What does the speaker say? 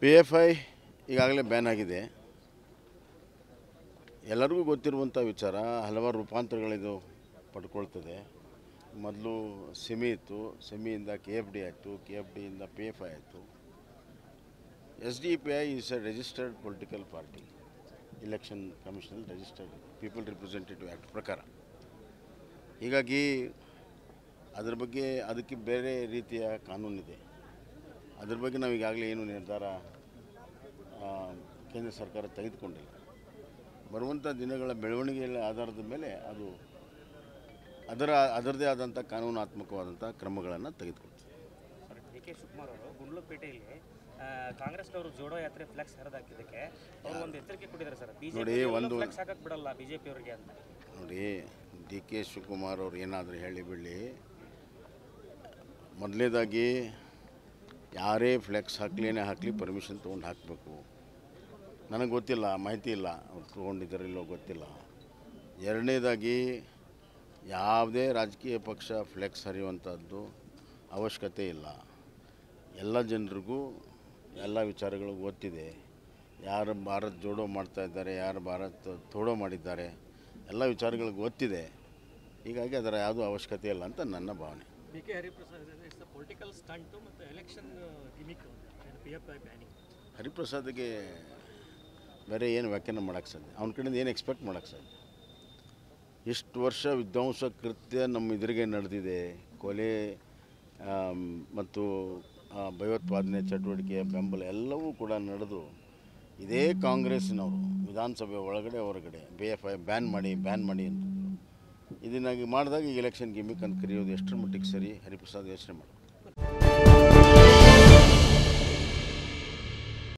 P F I ಈಗಾಗಲೇ ban ಆಗಿದೆ ಎಲ್ಲರಿಗೂ ಗೊತ್ತಿರುವಂಥ ವಿಚಾರ ಹಲವಾರು ರೂಪಾಂತರಗಳಿದು ಪಡ್ಕೊಳ್ತದೆ ಮೊದಲು ಸೆಮಿ ಇತ್ತು ಸೆಮಿಯಿಂದ ಕೆ ಎಫ್ ಡಿ ಆಯಿತು ಕೆ ಎಫ್ ಡಿಯಿಂದ ಪಿ ಎಫ್ ಐ ಆಯಿತು S D P I is a registered political party election commission registered people representative act ಪ್ರಕಾರ ಹೀಗಾಗಿ ಅದ್ರ ಬಗ್ಗೆ ಅದಕ್ಕೆ ಬೇರೆ ರೀತಿಯ ಕಾನೂನಿದೆ ಅದ್ರ ಬಗ್ಗೆ ನಾವು ಈಗಾಗಲೇ ಏನು ನಿರ್ಧಾರ ಆ, ಕೇಂದ್ರ ಸರ್ಕಾರ ತೆಗೆದುಕೊಂಡಿಲ್ಲ ಬರುವಂಥ ದಿನಗಳ ಬೆಳವಣಿಗೆಯ ಆಧಾರದ ಮೇಲೆ ಅದು ಅದರ ಅದರದೇ ಆದಂಥ ಕಾನೂನಾತ್ಮಕವಾದಂಥ ಕ್ರಮಗಳನ್ನು ತೆಗೆದುಕೊಳ್ತೀವಿ ಸರ್ ಡಿ ಕೆ ಶಿವಕುಮಾರ್ ಅವರು ಗುಂಡ್ಲುಪೇಟೆಯಲ್ಲಿ ಆ, ಕಾಂಗ್ರೆಸ್ನವರು ಜೋಡೋ ಯಾತ್ರೆ ಫ್ಲೆಕ್ಸ್ ಹರಿದಾಕಿದ್ದಕ್ಕೆ ಅವರು ಒಂದು ಎಚ್ಚರಿಕೆ ಕೊಟ್ಟಿದ್ದಾರೆ ಸರ್ ನೋಡಿ, ಬಿಜೆಪಿ ಒಂದು- ಫ್ಲೆಕ್ಸ್ ಹಾಕಕ್ ಬಿಡಲ್ಲ ಬಿಜೆಪಿ ಅವರಿಗೆ ಅಂತ ನೋಡಿ ಡಿ ಕೆ ಶಿವಕುಮಾರ್ ಅವ್ರು ಏನಾದರೂ ಹೇಳಿ ಬಿಡಲಿ ಮೊದಲನೇದಾಗಿ ಯಾರೇ ಫ್ಲೆಕ್ಸ್ ಹಾಕ್ಲೇನೆ ಹಾಕಲಿ ಪರ್ಮಿಷನ್ ತೊಗೊಂಡು ಹಾಕಬೇಕು ನನಗೆ ಗೊತ್ತಿಲ್ಲ ಮಾಹಿತಿ ಇಲ್ಲ ಅವ್ರು ತೊಗೊಂಡಿದ್ದಾರೋ ಇಲ್ಲೋ ಗೊತ್ತಿಲ್ಲ ಎರಡನೇದಾಗಿ ಯಾವುದೇ ರಾಜಕೀಯ ಪಕ್ಷ ಫ್ಲೆಕ್ಸ್ ಹರಿಯುವಂಥದ್ದು ಅವಶ್ಯಕತೆ ಇಲ್ಲ ಎಲ್ಲ ಜನರಿಗೂ ಎಲ್ಲ ವಿಚಾರಗಳು ಗೊತ್ತಿದೆ ಯಾರು ಭಾರತ್ ಜೋಡೋ ಮಾಡ್ತಾ ಇದ್ದಾರೆ ಯಾರು ಭಾರತ್ ತೋಡೋ ಮಾಡಿದ್ದಾರೆ ಎಲ್ಲ ವಿಚಾರಗಳು ಗೊತ್ತಿದೆ ಹೀಗಾಗಿ ಅದರ ಯಾವುದೂ ಅವಶ್ಯಕತೆ ಇಲ್ಲ ಅಂತ ನನ್ನ ಭಾವನೆ B K Hariprasad it's a political stunt ಮತ್ತು election gimmick P F I banning ಹರಿಪ್ರಸಾದ್ಗೆ ಬೇರೆ ಏನು ವ್ಯಾಖ್ಯಾನ ಮಾಡೋಕ್ಕೆ ಸಾಧ್ಯ ಅವನ ಕಡೆಯಿಂದ ಏನು ಎಕ್ಸ್ಪೆಕ್ಟ್ ಮಾಡೋಕ್ಕೆ ಸಾಧ್ಯ ಇಷ್ಟು ವರ್ಷ ವಿಧ್ವಂಸ ಕೃತ್ಯ ನಮ್ಮ ಎದುರಿಗೆ ನಡೆದಿದೆ ಕೊಲೆ ಆಮ್, ಮತ್ತು ಆ, ಭಯೋತ್ಪಾದನೆ ಚಟುವಟಿಕೆ ಬೆಂಬಲ ಎಲ್ಲವೂ ಕೂಡ ನಡೆದು ಇದೇ ಕಾಂಗ್ರೆಸ್ಸಿನವರು ವಿಧಾನಸಭೆ ಒಳಗಡೆ ಹೊರಗಡೆ ಬಿ ಎಫ್ ಐ ಬ್ಯಾನ್ ಮಾಡಿ ಬ್ಯಾನ್ ಮಾಡಿ ಅಂತ ಇದನ್ನಾಗಿ ಮಾಡಿದಾಗ ಈ ಎಲೆಕ್ಷನ್ ಗಿಮಿಕ್ ಅಂತ ಕರೆಯೋದು ಎಷ್ಟರ ಮಟ್ಟಿಗೆ ಸರಿ ಹರಿಪ್ರಸಾದ್ ಯೋಚನೆ ಮಾಡಿ